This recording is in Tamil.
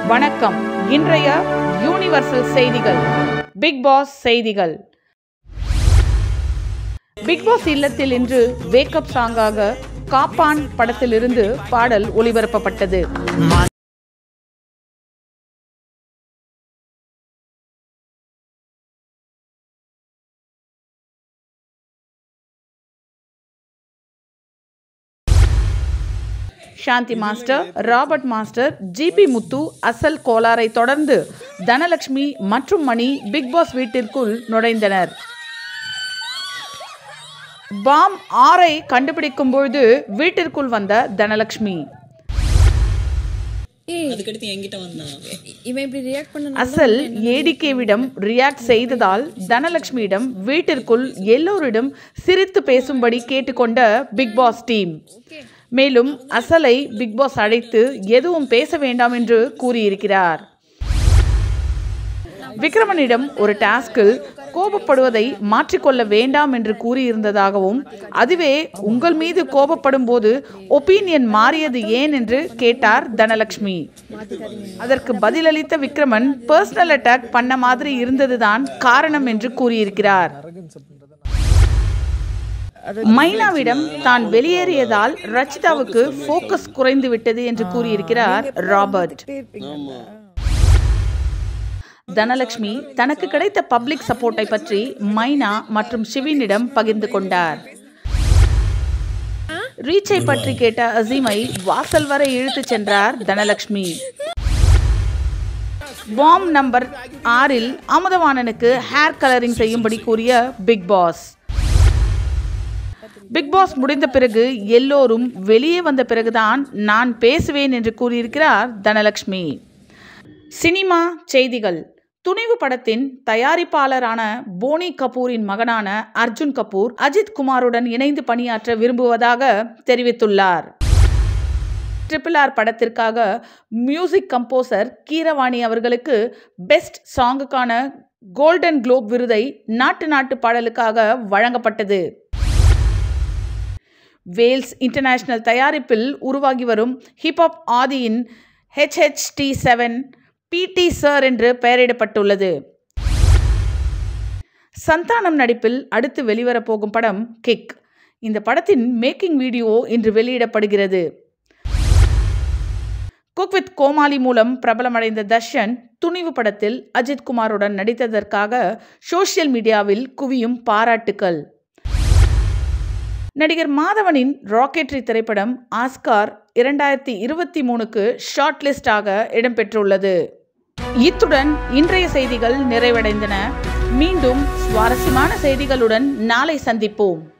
வணக்கம் இன்றைய யூனிவர்சல் செய்திகள் பிக் பாஸ் செய்திகள் பிக் பாஸ் இல்லத்தில் இன்று வேக்கப் சாங்காக காப்பான் படத்திலிருந்து பாடல் ஒளிபரப்பப்பட்டது Shanthi master Robert master GP Muthu Asal கோலாரை தொடர்ந்து தனலட்சுமி மற்றும் மணி பிக் பாஸ் வீட்டிற்குள் நுழைந்தனர் பாம் ஆரை கண்டுபிடிக்கும் பொழுது வீட்டிற்குள் வந்த தனலட்சுமி ஏய் அதுக்கடுத்து என்கிட்ட வந்தான் இவன் இப்படி ரியாக்ட் பண்ண அசல் ஏடிகேவிடம் ரியாக்ட் செய்ததால் தனலட்சுமியிடம் வீட்டிற்குள் எல்லோரிடம் சிரித்து பேசும்படி கேட்டுக்கொண்ட பிக் பாஸ் டீம் மேலும் அசலை பிக் பாஸ் அழைத்து எதுவும் பேச வேண்டாம் என்று கூறியிருக்கிறார் விக்ரமனிடம் ஒரு டாஸ்கில் கோபப்படுவதை மாற்றிக்கொள்ள வேண்டாம் என்று கூறியிருந்ததாகவும் அதுவே உங்கள் மீது கோபப்படும் போது ஒப்பீனியன் மாறியது ஏன் என்று கேட்டார் தனலட்சுமி அதற்கு பதிலளித்த விக்ரமன் பர்சனல் அட்டாக் பண்ண மாதிரி இருந்ததுதான் காரணம் என்று கூறியிருக்கிறார் மைனாவிடம் தான் வெளியேறியதால் ரச்சிதாவுக்கு போக்கஸ் குறைந்து விட்டது என்று கூறியிருக்கிறார் ராபர்ட் தனலட்சுமி தனக்கு கிடைத்த பப்ளிக் சப்போர்ட்டை பற்றி மைனா மற்றும் ஷிவினிடம் பகிர்ந்து கொண்டார் ரீச்சை பற்றி கேட்ட அசீமை வாசல் வரை இழுத்துச் சென்றார் தனலட்சுமி பாம் நம்பர் ஆறில் அமுதவாணனுக்கு ஹேர் கலரிங் செய்யும்படி கூறிய பிக் பாஸ் பிக் பாஸ் முடிந்த பிறகு எல்லோரும் வெளியே வந்த பிறகுதான் நான் பேசுவேன் என்று கூறியிருக்கிறார் தனலட்சுமி சினிமா செய்திகள் துணிவு படத்தின் தயாரிப்பாளரான போனி கபூரின் மகனான அர்ஜுன் கபூர் அஜித் குமாருடன் இணைந்து பணியாற்ற விரும்புவதாக தெரிவித்துள்ளார் ட்ரிபிள் ஆர் படத்திற்காக மியூசிக் கம்போசர் கீரவாணி அவர்களுக்கு பெஸ்ட் சாங்குக்கான கோல்டன் குளோப் விருதை நாட்டு நாட்டு பாடலுக்காக வழங்கப்பட்டது வேல்ஸ் இன்டர்நேஷனல் தயாரிப்பில் உருவாகி வரும் ஹிப்ஹாப் ஆதியின் ஹெச்ஹெச்டி செவன் பிடி சார் என்று பெயரிடப்பட்டுள்ளது சந்தானம் நடிப்பில் அடுத்து வெளிவரப்போகும் படம் கிக் இந்த படத்தின் மேக்கிங் வீடியோ இன்று வெளியிடப்படுகிறது குக் வித் கோமாளி மூலம் பிரபலமடைந்த தர்ஷன் துணிவு படத்தில் அஜித் குமாருடன் நடித்ததற்காக சோஷியல் மீடியாவில் குவியும் பாராட்டுக்கள் நடிகர் மாதவனின் ராக்கெட்ரி திரைப்படம் ஆஸ்கார் இரண்டாயிரத்தி இருபத்தி மூணுக்கு ஷார்ட் லிஸ்டாக இடம்பெற்றுள்ளது இத்துடன் இன்றைய செய்திகள் நிறைவடைந்தன மீண்டும் சுவாரஸ்யமான செய்திகளுடன் நாளை சந்திப்போம்